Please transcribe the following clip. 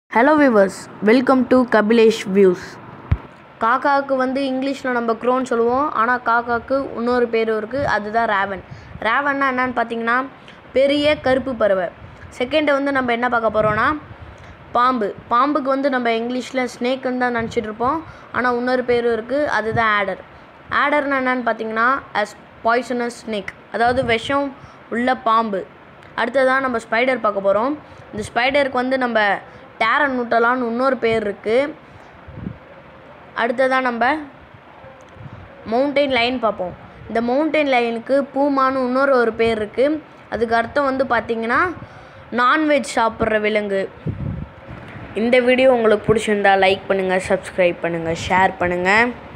hello viewers welcome to Kapilesh views காக்காவுக்கு வந்து இங்கிலீஷில் நம்ம க்ரோன்னு சொல்லுவோம் ஆனால் காக்காவுக்கு இன்னொரு பேரும் இருக்குது அதுதான் ரேவன் ரேவன்னா என்னன்னு பார்த்தீங்கன்னா பெரிய கருப்பு பறவை செகண்டை வந்து நம்ம என்ன பார்க்க போகிறோன்னா பாம்பு பாம்புக்கு வந்து நம்ம இங்கிலீஷில் ஸ்னேக்குன்னு தான் நினச்சிட்டு இருப்போம் ஆனால் இன்னொரு பேரும் இருக்குது அதுதான் ஆடர் ஆடர்னா என்னன்னு பார்த்தீங்கன்னா அஸ் பாய்சனஸ் ஸ்னேக் அதாவது விஷம் உள்ள பாம்பு அடுத்ததான் நம்ம ஸ்பைடர் பார்க்க போகிறோம் இந்த ஸ்பைடருக்கு வந்து நம்ம டேரன் நூட்டலான்னு இன்னொரு பேர் இருக்குது அடுத்ததாக நம்ம மவுண்டெயின் லைன் பார்ப்போம் இந்த மவுண்டெயின் லைனுக்கு பூமான்னு இன்னொரு ஒரு பேர் இருக்குது அதுக்கு அர்த்தம் வந்து பார்த்திங்கன்னா நான்வெஜ் சாப்பிட்ற விலங்கு இந்த வீடியோ உங்களுக்கு பிடிச்சிருந்தா லைக் பண்ணுங்கள் சப்ஸ்கிரைப் பண்ணுங்கள் ஷேர் பண்ணுங்கள்